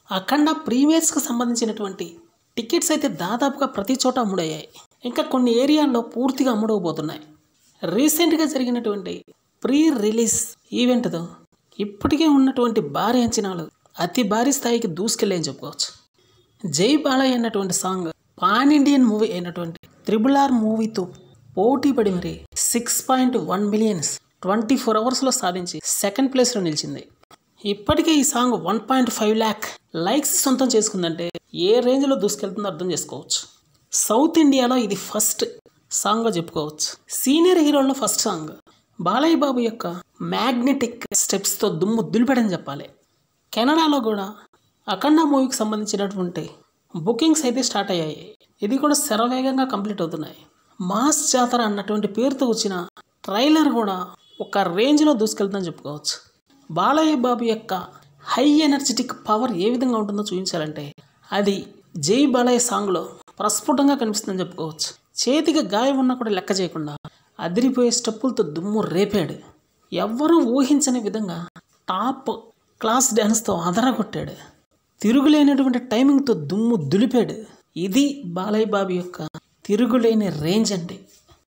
అఖండ ప్రీమియర్స్కి సంబంధించినటువంటి టికెట్స్ అయితే దాదాపుగా ప్రతి చోట అమ్ముడయ్యాయి ఇంకా కొన్ని ఏరియాల్లో పూర్తిగా అమ్ముడవబోతున్నాయి రీసెంట్గా జరిగినటువంటి ప్రీ రిలీజ్ ఈవెంట్తో ఇప్పటికే ఉన్నటువంటి భారీ అంచనాలు అతి భారీ స్థాయికి దూసుకెళ్ళని చెప్పుకోవచ్చు జై బాలయ్య అన్నటువంటి సాంగ్ పాన్ ఇండియన్ మూవీ అయినటువంటి త్రిబుల్ ఆర్ మూవీతో పోటీ పడి మరి six point one millions twenty four అవర్స్లో సాధించి సెకండ్ ప్లేస్లో నిలిచింది ఇప్పటికే ఈ song one point five lakh likes సొంతం చేసుకుందంటే ఏ రేంజ్లో దూసుకెళ్తుందో అర్థం చేసుకోవచ్చు సౌత్ ఇండియాలో ఇది ఫస్ట్ సాంగ్గా చెప్పుకోవచ్చు సీనియర్ హీరోల్లో ఫస్ట్ సాంగ్ బాలయ్య బాబు యొక్క మ్యాగ్నెటిక్ స్టెప్స్తో దుమ్ము దులిపెడని చెప్పాలి కెనడాలో కూడా అఖండ మూవీకి సంబంధించినటువంటి బుకింగ్స్ అయితే స్టార్ట్ అయ్యాయి ఇది కూడా శరవేగంగా కంప్లీట్ అవుతున్నాయి మాస్ జాతర అన్నటువంటి పేరుతో వచ్చిన ట్రైలర్ కూడా ఒక రేంజ్లో దూసుకెళ్తుందని చెప్పుకోవచ్చు బాలయ్య బాబు యొక్క హై ఎనర్జెటిక్ పవర్ ఏ విధంగా ఉంటుందో చూపించాలంటే అది జై బాలయ్య సాంగ్లో ప్రస్ఫుటంగా కనిపిస్తుందని చెప్పుకోవచ్చు చేతికి గాయం ఉన్నా కూడా లెక్క చేయకుండా అదిరిపోయే స్టెప్పులతో దుమ్ము రేపాడు ఎవ్వరూ ఊహించని విధంగా టాప్ క్లాస్ డ్యాన్స్తో అదరగొట్టాడు తిరుగులేనటువంటి టైమింగ్తో దుమ్ము దులిపాడు ఇది బాలయ్య బాబు యొక్క తిరుగులేని రేంజ్ అంటే